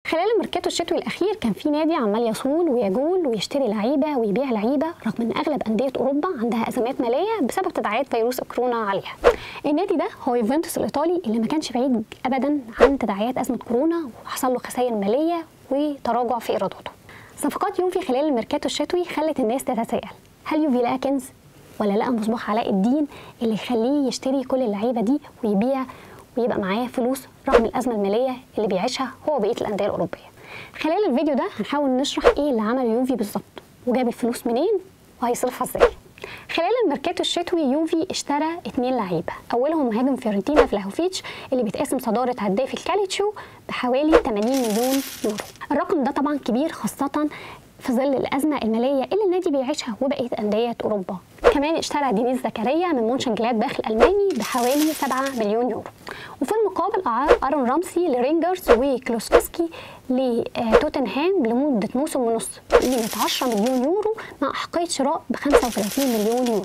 خلال الميركاتو الشتوي الاخير كان في نادي عمال يصول ويجول ويشتري لعيبه ويبيع لعيبه رغم ان اغلب انديه اوروبا عندها ازمات ماليه بسبب تداعيات فيروس كورونا عليها. النادي ده هو يوفنتوس الايطالي اللي ما كانش بعيد ابدا عن تداعيات ازمه كورونا وحصل له خسائر ماليه وتراجع في ايراداته. صفقات يوفي خلال الميركاتو الشتوي خلت الناس تتساءل هل يوفي لقى كنز ولا لقى مصباح علاء الدين اللي يخليه يشتري كل اللعيبه دي ويبيع ويبقى معاه فلوس رغم الازمه الماليه اللي بيعيشها هو وبقيه الانديه الاوروبيه. خلال الفيديو ده هنحاول نشرح ايه اللي عمله يوفي بالظبط وجاب الفلوس منين وهيصرفها ازاي. خلال الميركاتو الشتوي يوفي اشترى اتنين لعيبه اولهم مهاجم فيورنتينا فلاهوفيتش اللي بيتقاسم صداره هداف الكاليتشو بحوالي 80 مليون يورو الرقم ده طبعا كبير خاصه في ظل الازمه الماليه اللي النادي بيعيشها وبقيه انديه اوروبا كمان اشترى دينيس زكريا من مونشن جلادباخ الالماني بحوالي 7 مليون يورو وفي المقابل اعار ارون رامسي لرينجرز وكلوسكسكي لتوتنهام لمده موسم ونص بقيمه 10 مليون يورو مع احقيه شراء ب 35 مليون يورو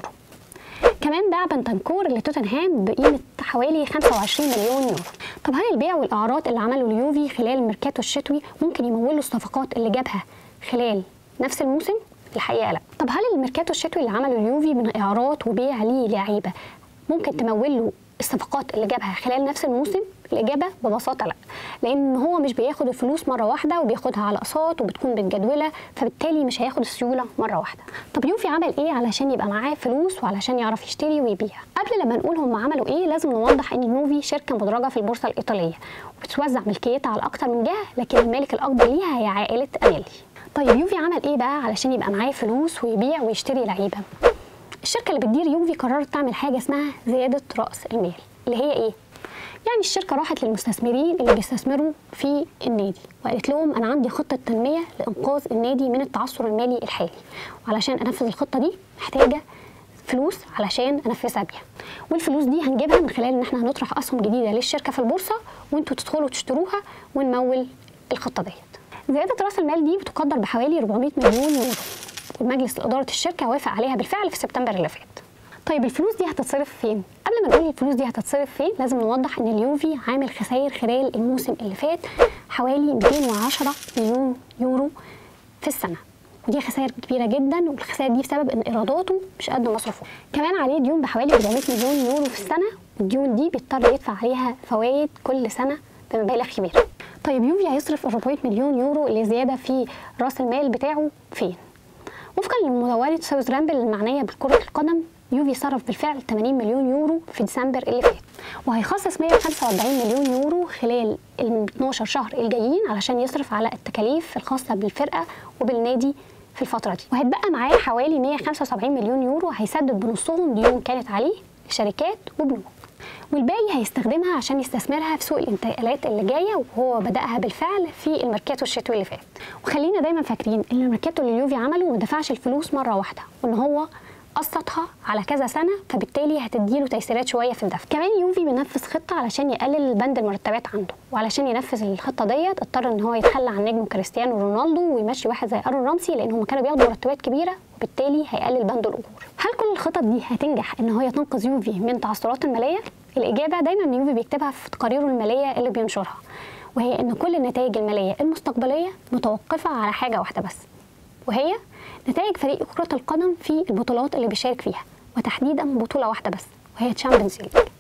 كمان باع بنتنكور لتوتنهام بقيمه حوالي 25 مليون يورو طب هل البيع والاعارات اللي عمله اليوفي خلال الميركاتو الشتوي ممكن يمولوا الصفقات اللي جابها خلال نفس الموسم الحقيقه لا طب هل الميركاتو الشتوي اللي عمله اليوفي من اعارات وبيع ليه لعيبه ممكن تمول له الصفقات اللي جابها خلال نفس الموسم الاجابه ببساطه لا لان هو مش بياخد الفلوس مره واحده وبياخدها على اقساط وبتكون متجدوله فبالتالي مش هياخد السيوله مره واحده طب يوفي عمل ايه علشان يبقى معاه فلوس وعلشان يعرف يشتري ويبيع قبل لما نقول هم عملوا ايه لازم نوضح ان يوفي شركه مدرجه في البورصه الايطاليه وبتوزع ملكيتها على اكتر من جهه لكن المالك الاكبر ليها هي عائله انيلي طيب يوفي عمل ايه بقى علشان يبقى معاه فلوس ويبيع ويشتري لعيبه الشركه اللي بتدير يوفي قررت تعمل حاجه اسمها زياده راس المال اللي هي ايه يعني الشركه راحت للمستثمرين اللي بيستثمروا في النادي وقالت لهم انا عندي خطه تنميه لانقاذ النادي من التعثر المالي الحالي وعلشان انفذ الخطه دي محتاجه فلوس علشان انفذها بيها والفلوس دي هنجيبها من خلال ان احنا هنطرح اسهم جديده للشركه في البورصه وانتوا تدخلوا تشتروها ونمول الخطه ديت زياده راس المال دي بتقدر بحوالي 400 مليون يورو ومجلس اداره الشركه وافق عليها بالفعل في سبتمبر اللي فات طيب الفلوس دي هتتصرف فين قبل ما نقول الفلوس دي هتتصرف فين لازم نوضح ان اليوفي عامل خسائر خلال الموسم اللي فات حوالي 210 مليون يورو في السنه ودي خسائر كبيره جدا والخسائر دي بسبب ان ايراداته مش قد مصروفه كمان عليه ديون بحوالي 400 مليون يورو في السنه والديون دي بيضطر يدفع عليها فوائد كل سنه بمبالغ كبيره طيب يوفي هيصرف 400 مليون يورو اللي زياده في راس المال بتاعه فين وفقا لمدونه ساوث رامبل المعنيه بكره القدم يوفي صرف بالفعل 80 مليون يورو في ديسمبر اللي فات وهيخصص 145 مليون يورو خلال ال 12 شهر الجايين علشان يصرف على التكاليف الخاصه بالفرقه وبالنادي في الفتره دي وهيتبقى معاه حوالي 175 مليون يورو هيسدد بنصهم ديون كانت عليه لشركات وبنوك والباقي هيستخدمها عشان يستثمرها في سوق الانتقالات اللي جايه وهو بداها بالفعل في الميركاتو الشتوي اللي فات وخلينا دايما فاكرين ان الميركاتو اللي اليوفي عمله ما دفعش الفلوس مره واحده وان هو قسطها على كذا سنه فبالتالي هتديله تيسيرات شويه في الدفع كمان يوفي بينفذ خطه علشان يقلل بند المرتبات عنده وعلشان ينفذ الخطه ديت اضطر ان هو يتخلى عن نجم كريستيانو رونالدو ويمشي واحد زي ارون رامسي لان هم كانوا بياخدوا مرتبات كبيره وبالتالي هيقلل بند الاجور هل كل الخطط دي هتنجح ان هي تنقذ يوفي من تعثرات الماليه الاجابه دايما يوفي بيكتبها في تقاريره الماليه اللي بينشرها وهي ان كل النتائج الماليه المستقبليه متوقفه على حاجه واحده بس وهي نتائج فريق كرة القدم في البطولات اللي بيشارك فيها وتحديدا بطولة واحدة بس وهي تشامبيونز ليج